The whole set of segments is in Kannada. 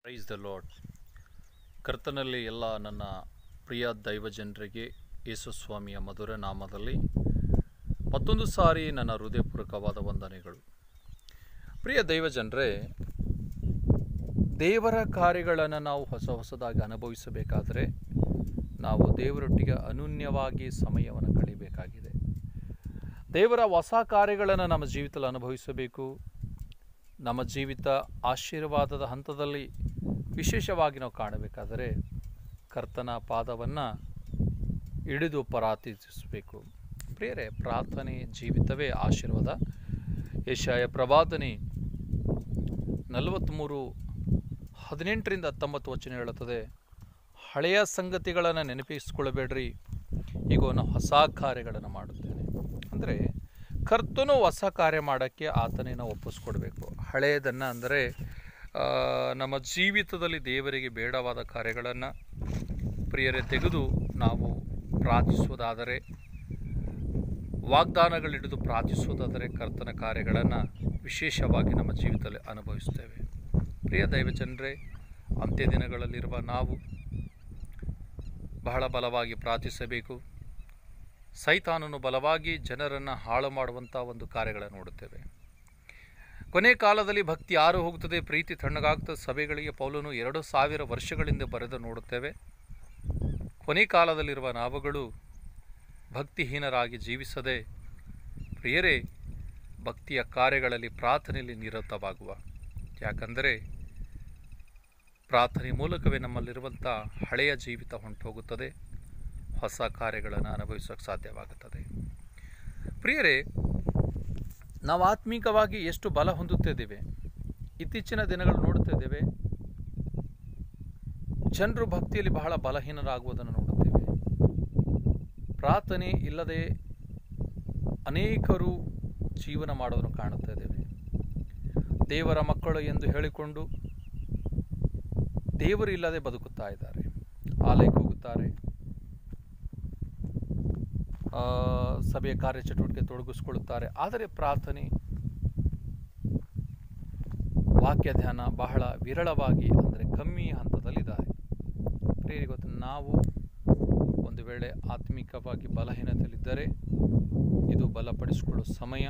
ಪ್ರೈಸ್ ದ ಲಾರ್ಡ್ ಕರ್ತನಲ್ಲಿ ಎಲ್ಲ ನನ್ನ ಪ್ರಿಯ ದೈವಜನರಿಗೆ ಯೇಸುಸ್ವಾಮಿಯ ಮಧುರ ನಾಮದಲ್ಲಿ ಮತ್ತೊಂದು ಸಾರಿ ನನ್ನ ಹೃದಯಪೂರ್ವಕವಾದ ವಂದನೆಗಳು ಪ್ರಿಯ ದೈವಜನರೇ ದೇವರ ಕಾರ್ಯಗಳನ್ನು ನಾವು ಹೊಸ ಹೊಸದಾಗಿ ಅನುಭವಿಸಬೇಕಾದರೆ ನಾವು ದೇವರೊಟ್ಟಿಗೆ ಅನೂನ್ಯವಾಗಿ ಸಮಯವನ್ನು ಕಳಿಬೇಕಾಗಿದೆ ದೇವರ ಹೊಸ ಕಾರ್ಯಗಳನ್ನು ನಮ್ಮ ಜೀವಿತದಲ್ಲಿ ಅನುಭವಿಸಬೇಕು ನಮ್ಮ ಜೀವಿತ ಆಶೀರ್ವಾದದ ಹಂತದಲ್ಲಿ ವಿಶೇಷವಾಗಿ ನಾವು ಕಾಣಬೇಕಾದರೆ ಕರ್ತನ ಪಾದವನ್ನು ಹಿಡಿದು ಪ್ರಾರ್ಥಿಸಬೇಕು ಪ್ರಿಯರೇ ಪ್ರಾರ್ಥನೆ ಜೀವಿತವೇ ಆಶೀರ್ವಾದ ಏಷಾಯ ಪ್ರವಾದನೆ ನಲವತ್ತ್ಮೂರು ಹದಿನೆಂಟರಿಂದ ಹತ್ತೊಂಬತ್ತು ವಚನ ಹೇಳುತ್ತದೆ ಹಳೆಯ ಸಂಗತಿಗಳನ್ನು ನೆನಪಿಸಿಕೊಳ್ಳಬೇಡ್ರಿ ಈಗ ನಾನು ಹೊಸ ಕಾರ್ಯಗಳನ್ನು ಮಾಡುತ್ತೇನೆ ಅಂದರೆ ಕರ್ತನು ಹೊಸ ಕಾರ್ಯ ಮಾಡೋಕ್ಕೆ ಆತನೇ ನಾವು ಒಪ್ಪಿಸ್ಕೊಡ್ಬೇಕು ಹಳೆಯದನ್ನು ಅಂದರೆ ಆ, ನಮ್ಮ ಜೀವಿತದಲ್ಲಿ ದೇವರಿಗೆ ಬೇಡವಾದ ಕಾರ್ಯಗಳನ್ನು ಪ್ರಿಯರೇ ತೆಗೆದು ನಾವು ಪ್ರಾರ್ಥಿಸುವುದಾದರೆ ವಾಗ್ದಾನಗಳಿಡಿದು ಪ್ರಾರ್ಥಿಸುವುದಾದರೆ ಕರ್ತನ ಕಾರ್ಯಗಳನ್ನು ವಿಶೇಷವಾಗಿ ನಮ್ಮ ಜೀವಿತದಲ್ಲಿ ಅನುಭವಿಸ್ತೇವೆ ಪ್ರಿಯ ದೈವಜನರೇ ಅಂತ್ಯ ದಿನಗಳಲ್ಲಿರುವ ನಾವು ಬಹಳ ಬಲವಾಗಿ ಪ್ರಾರ್ಥಿಸಬೇಕು ಸೈತಾನನು ಬಲವಾಗಿ ಜನರನ್ನು ಹಾಳು ಮಾಡುವಂಥ ಒಂದು ಕಾರ್ಯಗಳನ್ನು ನೋಡುತ್ತೇವೆ ಕೊನೆ ಕಾಲದಲ್ಲಿ ಭಕ್ತಿ ಯಾರು ಹೋಗುತ್ತದೆ ಪ್ರೀತಿ ತಣ್ಣಗಾಗ್ತದೆ ಸಭೆಗಳಿಗೆ ಪೌಲನು ಎರಡು ಸಾವಿರ ವರ್ಷಗಳಿಂದ ಬರೆದು ನೋಡುತ್ತೇವೆ ಕೊನೆ ಕಾಲದಲ್ಲಿರುವ ನಾವುಗಳು ಭಕ್ತಿಹೀನರಾಗಿ ಜೀವಿಸದೆ ಪ್ರಿಯರೇ ಭಕ್ತಿಯ ಕಾರ್ಯಗಳಲ್ಲಿ ಪ್ರಾರ್ಥನೆಯಲ್ಲಿ ನಿರತವಾಗುವ ಯಾಕಂದರೆ ಪ್ರಾರ್ಥನೆ ಮೂಲಕವೇ ನಮ್ಮಲ್ಲಿರುವಂಥ ಹಳೆಯ ಜೀವಿತ ಹೊಂಟೋಗುತ್ತದೆ ಹೊಸ ಕಾರ್ಯಗಳನ್ನು ಅನುಭವಿಸೋಕ್ಕೆ ಸಾಧ್ಯವಾಗುತ್ತದೆ ಪ್ರಿಯರೇ ನಾವು ಆತ್ಮೀಕವಾಗಿ ಎಷ್ಟು ಬಲ ಹೊಂದುತ್ತಿದ್ದೇವೆ ಇತ್ತೀಚಿನ ದಿನಗಳು ನೋಡುತ್ತಿದ್ದೇವೆ ಜನರು ಭಕ್ತಿಯಲ್ಲಿ ಬಹಳ ಬಲಹೀನರಾಗುವುದನ್ನು ನೋಡುತ್ತೇವೆ ಪ್ರಾರ್ಥನೆ ಇಲ್ಲದೆ ಅನೇಕರು ಜೀವನ ಮಾಡೋದನ್ನು ಕಾಣುತ್ತಾ ಇದ್ದೇವೆ ದೇವರ ಮಕ್ಕಳು ಎಂದು ಹೇಳಿಕೊಂಡು ದೇವರು ಇಲ್ಲದೆ ಬದುಕುತ್ತಾ ಇದ್ದಾರೆ ಆಲಯಕ್ಕೆ ಹೋಗುತ್ತಾರೆ ಆ, ಸಭೆಯ ಕಾರ್ಯಚಟುವಟಿಕೆ ತೊಡಗಿಸ್ಕೊಳ್ಳುತ್ತಾರೆ ಆದರೆ ಪ್ರಾರ್ಥನೆ ವಾಕ್ಯ ಧ್ಯಾನ ಬಹಳ ವಿರಳವಾಗಿ ಅಂದರೆ ಕಮ್ಮಿ ಹಂತದಲ್ಲಿದ್ದಾರೆ ಪ್ರಿಯರಿಗೆ ಗೊತ್ತು ನಾವು ಒಂದು ವೇಳೆ ಆತ್ಮಿಕವಾಗಿ ಬಲಹೀನತೆಯಲ್ಲಿದ್ದರೆ ಇದು ಬಲಪಡಿಸಿಕೊಳ್ಳುವ ಸಮಯ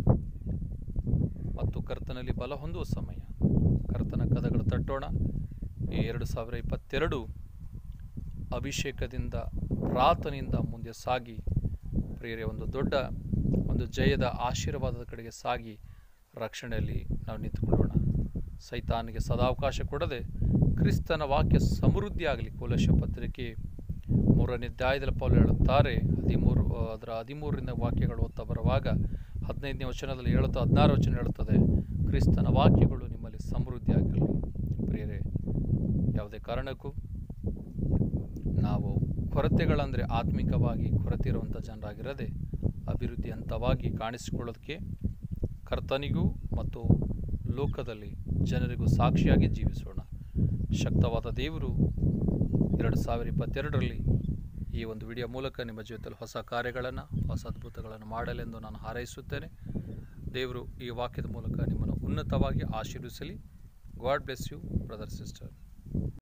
ಮತ್ತು ಕರ್ತನಲ್ಲಿ ಬಲ ಹೊಂದುವ ಸಮಯ ಕರ್ತನ ಕದಗಳು ತಟ್ಟೋಣ ಈ ಎರಡು ಸಾವಿರ ಇಪ್ಪತ್ತೆರಡು ಅಭಿಷೇಕದಿಂದ ಪ್ರಾರ್ಥನೆಯಿಂದ ಮುಂದೆ ಸಾಗಿ ಪ್ರಿಯರೇ ಒಂದು ದೊಡ್ಡ ಒಂದು ಜಯದ ಆಶೀರ್ವಾದದ ಕಡೆಗೆ ಸಾಗಿ ರಕ್ಷಣೆಯಲ್ಲಿ ನಾವು ನಿಂತುಕೊಳ್ಳೋಣ ಸೈತಾನಿಗೆ ಸದಾವಕಾಶ ಕೊಡದೆ ಕ್ರಿಸ್ತನ ವಾಕ್ಯ ಸಮೃದ್ಧಿ ಆಗಲಿ ಕೋಲಶ ಪತ್ರಿಕೆ ಮೂರನೇ ಅಧ್ಯಾಯದಲ್ಲಿ ಪೌಲ ಹೇಳುತ್ತಾರೆ ಹದಿಮೂರು ಅದರ ಹದಿಮೂರರಿಂದ ವಾಕ್ಯಗಳು ಓದ್ತಾ ಬರುವಾಗ ಹದಿನೈದನೇ ವಚನದಲ್ಲಿ ಹೇಳುತ್ತಾ ಹದಿನಾರು ವಚನ ಹೇಳುತ್ತದೆ ಕ್ರಿಸ್ತನ ವಾಕ್ಯಗಳು ನಿಮ್ಮಲ್ಲಿ ಸಮೃದ್ಧಿ ಆಗಿರಲಿ ಪ್ರಿಯರೇ ಯಾವುದೇ ಕಾರಣಕ್ಕೂ ನಾವು ಕೊರತೆಗಳಂದರೆ ಆತ್ಮಿಕವಾಗಿ ಕೊರತೆ ಇರುವಂಥ ಜನರಾಗಿರದೆ ಅಭಿವೃದ್ಧಿ ಹಂತವಾಗಿ ಕಾಣಿಸಿಕೊಳ್ಳೋದಕ್ಕೆ ಕರ್ತನಿಗೂ ಮತ್ತು ಲೋಕದಲ್ಲಿ ಜನರಿಗೂ ಸಾಕ್ಷಿಯಾಗಿ ಜೀವಿಸೋಣ ಶಕ್ತವಾದ ದೇವರು ಎರಡು ಸಾವಿರ ಇಪ್ಪತ್ತೆರಡರಲ್ಲಿ ಈ ಒಂದು ವಿಡಿಯೋ ಮೂಲಕ ನಿಮ್ಮ ಜೀವಿತದಲ್ಲಿ ಹೊಸ ಕಾರ್ಯಗಳನ್ನು ಹೊಸ ಅದ್ಭುತಗಳನ್ನು ಮಾಡಲೆಂದು ನಾನು ಹಾರೈಸುತ್ತೇನೆ ದೇವರು ಈ ವಾಕ್ಯದ ಮೂಲಕ ನಿಮ್ಮನ್ನು ಉನ್ನತವಾಗಿ ಆಶೀರ್ವಿಸಲಿ God bless you brother sister